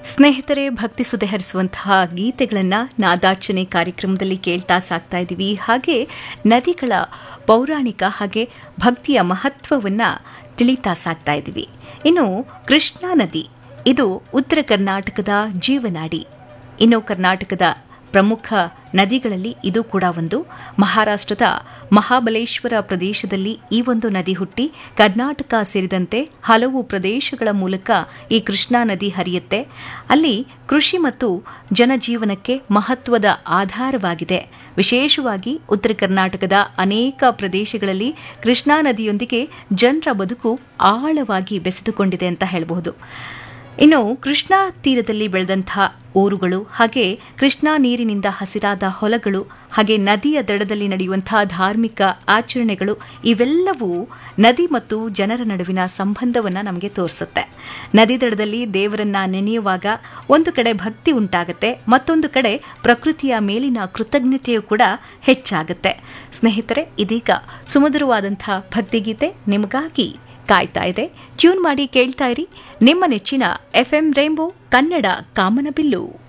ಸ್ನೇಹಿತರೆ ಭಕ್ತಿ ಸುದೆ ಹರಿಸುವಂತಹ ಗೀತೆಗಳನ್ನು ನಾದಾರ್ಚನೆ ಕಾರ್ಯಕ್ರಮದಲ್ಲಿ ಕೇಳ್ತಾ ಸಾಕ್ತಾ ಇದ್ದೀವಿ ಹಾಗೆ ನದಿಗಳ ಪೌರಾಣಿಕ ಹಾಗೆ ಭಕ್ತಿಯ ಮಹತ್ವವನ್ನು ತಿಳಿತಾ ಸಾಕ್ತಾ ಇದ್ದೀವಿ ಇನ್ನು ಕೃಷ್ಣಾ ನದಿ ಇದು ಉತ್ತರ ಕರ್ನಾಟಕದ ಜೀವನಾಡಿ ಇನ್ನು ಕರ್ನಾಟಕದ ಪ್ರಮುಖ ನದಿಗಳಲ್ಲಿ ಇದು ಕೂಡ ಒಂದು ಮಹಾರಾಷ್ಟ್ರದ ಮಹಾಬಲೇಶ್ವರ ಪ್ರದೇಶದಲ್ಲಿ ಈ ಒಂದು ನದಿ ಹುಟ್ಟಿ ಕರ್ನಾಟಕ ಸೇರಿದಂತೆ ಹಲವು ಪ್ರದೇಶಗಳ ಮೂಲಕ ಈ ಕೃಷ್ಣಾ ನದಿ ಹರಿಯುತ್ತೆ ಅಲ್ಲಿ ಕೃಷಿ ಮತ್ತು ಜನಜೀವನಕ್ಕೆ ಮಹತ್ವದ ಆಧಾರವಾಗಿದೆ ವಿಶೇಷವಾಗಿ ಉತ್ತರ ಕರ್ನಾಟಕದ ಅನೇಕ ಪ್ರದೇಶಗಳಲ್ಲಿ ಕೃಷ್ಣಾ ನದಿಯೊಂದಿಗೆ ಜನರ ಬದುಕು ಆಳವಾಗಿ ಬೆಸೆದುಕೊಂಡಿದೆ ಅಂತ ಹೇಳಬಹುದು ಇನ್ನು ಕೃಷ್ಣಾ ತೀರದಲ್ಲಿ ಬೆಳೆದಂತಹ ಊರುಗಳು ಹಾಗೆ ಕೃಷ್ಣಾ ನೀರಿನಿಂದ ಹಸಿರಾದ ಹೊಲಗಳು ಹಾಗೆ ನದಿಯ ದಡದಲ್ಲಿ ನಡೆಯುವಂತಹ ಧಾರ್ಮಿಕ ಆಚರಣೆಗಳು ಇವೆಲ್ಲವೂ ನದಿ ಮತ್ತು ಜನರ ನಡುವಿನ ಸಂಬಂಧವನ್ನು ನಮಗೆ ತೋರಿಸುತ್ತೆ ನದಿ ದಡದಲ್ಲಿ ದೇವರನ್ನ ನೆನೆಯುವಾಗ ಒಂದು ಕಡೆ ಭಕ್ತಿ ಉಂಟಾಗುತ್ತೆ ಮತ್ತೊಂದು ಕಡೆ ಪ್ರಕೃತಿಯ ಮೇಲಿನ ಕೃತಜ್ಞತೆಯೂ ಕೂಡ ಹೆಚ್ಚಾಗುತ್ತೆ ಸ್ನೇಹಿತರೆ ಇದೀಗ ಸುಮಧುರವಾದಂತಹ ಭಕ್ತಿಗೀತೆ ನಿಮಗಾಗಿ ಕಾಯ್ತಾ ಇದೆ ಟ್ಯೂನ್ ಮಾಡಿ ಕೇಳ್ತಾ ಇರಿ ನಿಮ್ಮ ನೆಚ್ಚಿನ ಎಫ್ಎಂ ರೈನ್ಬೋ ಕನ್ನಡ ಕಾಮನಬಿಲ್ಲು